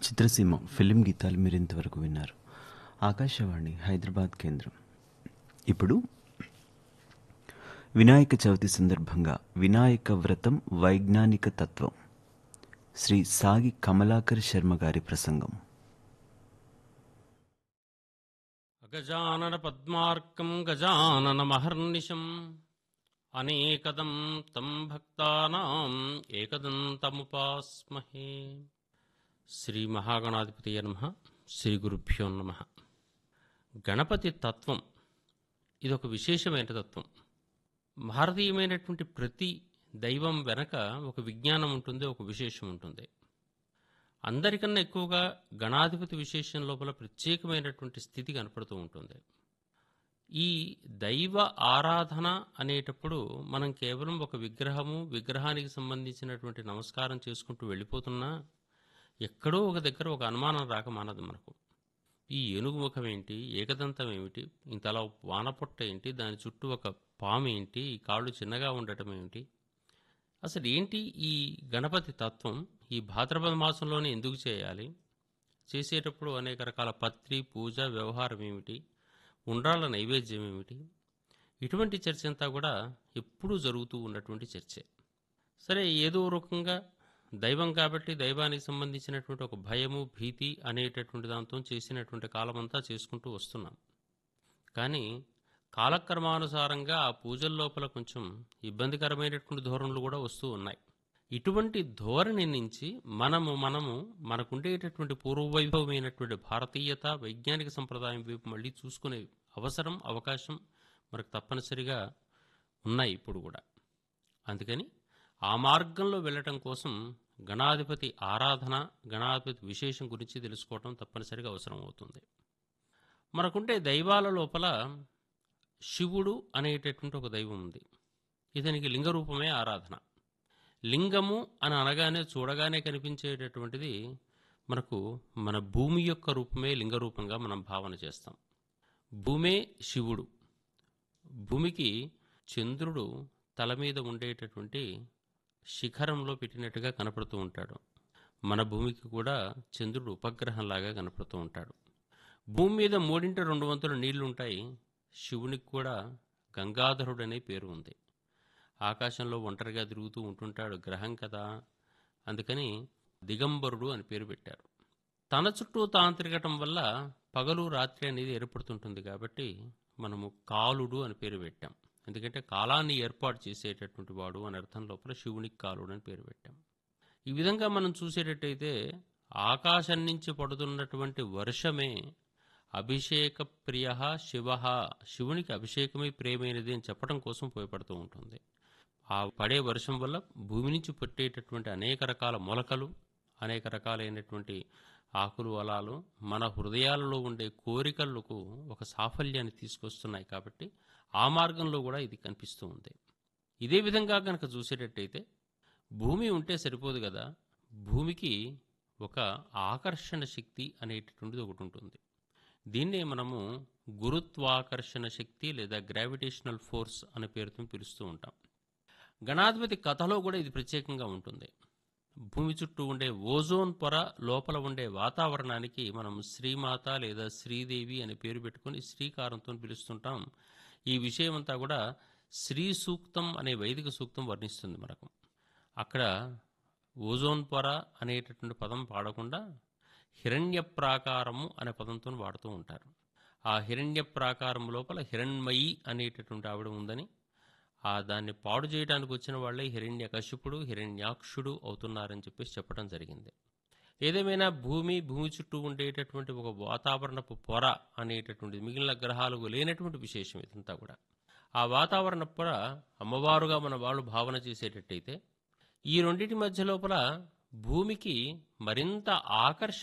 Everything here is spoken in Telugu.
చిత్రసీమ ఫిలిం గీతాలు మీరు ఇంతవరకు విన్నారు ఆకాశవాణి హైదరాబాద్ కేంద్రం ఇప్పుడు వినాయక చవితి సందర్భంగా వినాయక వ్రతం వైజ్ఞానిక తత్వం శ్రీ సాగి కమలాకర్ శర్మ గారి ప్రసంగం అగజానన పద్మార్కం గజానన మహర్నిశం అనేకదం తం భక్తానాం ఏకదంతముపాస్మహే శ్రీ మహాగణాధిపతి నమ శ్రీ గురుభ్యో నమ గణపతి తత్వం ఇదొక విశేషమైన తత్వం భారతీయమైనటువంటి ప్రతి దైవం వెనక ఒక విజ్ఞానం ఉంటుంది ఒక విశేషం ఉంటుంది అందరికన్నా ఎక్కువగా గణాధిపతి విశేషం లోపల ప్రత్యేకమైనటువంటి స్థితి కనపడుతూ ఉంటుంది ఈ దైవ ఆరాధన అనేటప్పుడు మనం కేవలం ఒక విగ్రహము విగ్రహానికి సంబంధించినటువంటి నమస్కారం చేసుకుంటూ వెళ్ళిపోతున్నా ఎక్కడో ఒక దగ్గర ఒక అనుమానం రాక మానదు మనకు ఈ ఏనుగు ముఖం ఏంటి ఏకదంతం ఏమిటి ఇంతలా వానపొట్ట ఏంటి దాని చుట్టూ ఒక పాము ఏంటి ఈ కాళ్ళు చిన్నగా ఉండటం ఏమిటి అసలు ఏంటి ఈ గణపతి తత్వం ఈ భాద్రపద మాసంలోనే ఎందుకు చేయాలి చేసేటప్పుడు అనేక రకాల పత్రి పూజ వ్యవహారం ఏమిటి ఉండ్రాళ్ళ నైవేద్యం ఏమిటి ఇటువంటి చర్చ అంతా కూడా ఎప్పుడూ జరుగుతూ ఉన్నటువంటి చర్చే సరే ఏదో రకంగా దైవం కాబట్టి దైవానికి సంబంధించినటువంటి ఒక భయము భీతి అనేటటువంటి దాంతో చేసినటువంటి కాలమంతా చేసుకుంటూ వస్తున్నాం కానీ కాలక్రమానుసారంగా ఆ పూజల లోపల కొంచెం ఇబ్బందికరమైనటువంటి ధోరణులు కూడా వస్తూ ఉన్నాయి ఇటువంటి ధోరణి నుంచి మనము మనము మనకుండేటటువంటి పూర్వవైభవమైనటువంటి భారతీయత వైజ్ఞానిక సంప్రదాయం వైపు మళ్ళీ చూసుకునే అవసరం అవకాశం మనకు తప్పనిసరిగా ఉన్నాయి ఇప్పుడు కూడా అందుకని ఆ మార్గంలో వెళ్ళటం కోసం గణాధిపతి ఆరాధన గణాధిపతి విశేషం గురించి తెలుసుకోవటం తప్పనిసరిగా అవసరం అవుతుంది మనకుంటే దైవాల లోపల శివుడు అనేటటువంటి ఒక దైవం ఉంది ఇతనికి లింగ రూపమే ఆరాధన లింగము అని అనగానే చూడగానే కనిపించేటటువంటిది మనకు మన భూమి యొక్క రూపమే లింగ రూపంగా మనం భావన చేస్తాం భూమే శివుడు భూమికి చంద్రుడు తల మీద ఉండేటటువంటి శిఖరంలో పెట్టినట్టుగా కనపడుతూ ఉంటాడు మన భూమికి కూడా చంద్రుడు ఉపగ్రహంలాగా కనపడుతూ ఉంటాడు భూమి మీద మూడింట రెండు వంతుల నీళ్లు ఉంటాయి శివునికి కూడా గంగాధరుడు అనే పేరు ఉంది ఆకాశంలో ఒంటరిగా తిరుగుతూ ఉంటుంటాడు గ్రహం కదా అందుకని దిగంబరుడు అని పేరు పెట్టారు తన చుట్టూ తాను తిరగటం వల్ల పగలు రాత్రి అనేది ఏర్పడుతుంటుంది కాబట్టి మనము కాలుడు అని పేరు పెట్టాం ఎందుకంటే కాలాన్ని ఏర్పాటు చేసేటటువంటి వాడు అని అర్థం లోపల శివునికి కాలుడు అని పేరు పెట్టాం ఈ విధంగా మనం చూసేటట్టయితే ఆకాశం నుంచి పడుతున్నటువంటి వర్షమే అభిషేక ప్రియ శివ శివునికి అభిషేకమే ప్రియమైనది అని చెప్పడం కోసం ఉపయోగపడుతూ ఉంటుంది ఆ పడే వర్షం వల్ల భూమి నుంచి పుట్టేటటువంటి అనేక రకాల మొలకలు అనేక రకాలైనటువంటి ఆకులు అలాలు మన హృదయాలలో ఉండే కోరికలకు ఒక సాఫల్యాన్ని తీసుకొస్తున్నాయి కాబట్టి ఆ మార్గంలో కూడా ఇది కనిపిస్తూ ఉంది ఇదే విధంగా కనుక చూసేటట్టయితే భూమి ఉంటే సరిపోదు కదా భూమికి ఒక ఆకర్షణ శక్తి అనేటటువంటిది ఒకటి ఉంటుంది దీన్నే మనము గురుత్వాకర్షణ శక్తి లేదా గ్రావిటేషనల్ ఫోర్స్ అనే పేరుతో పిలుస్తూ ఉంటాం గణాధిపతి కథలో కూడా ఇది ప్రత్యేకంగా ఉంటుంది భూమి చుట్టూ ఉండే ఓజోన్ పొర లోపల ఉండే వాతావరణానికి మనం శ్రీమాత లేదా శ్రీదేవి అనే పేరు పెట్టుకుని శ్రీకారంతో పిలుస్తుంటాం ఈ విషయం అంతా కూడా శ్రీ సూక్తం అనే వైదిక సూక్తం వర్ణిస్తుంది మనకు అక్కడ ఓజోన్ పొర అనేటటువంటి పదం పాడకుండా హిరణ్య ప్రాకారము అనే పదంతో వాడుతూ ఉంటారు ఆ హిరణ్య ప్రాకారం లోపల హిరణ్మయి అనేటటువంటి ఆవిడ ఉందని ఆ దాన్ని పాడు చేయడానికి వచ్చిన వాళ్ళే హిరణ్య కశ్యపుడు హిరణ్యాక్షుడు అవుతున్నారని చెప్పేసి చెప్పడం జరిగింది ఏదేమైనా భూమి భూమి చుట్టూ ఉండేటటువంటి ఒక వాతావరణపు పొర అనేటటువంటి మిగిలిన గ్రహాలకు లేనటువంటి విశేషం ఇదంతా కూడా ఆ వాతావరణ పొర అమ్మవారుగా మన వాళ్ళు భావన చేసేటట్టయితే ఈ రెండింటి మధ్య లోపల భూమికి మరింత ఆకర్షణ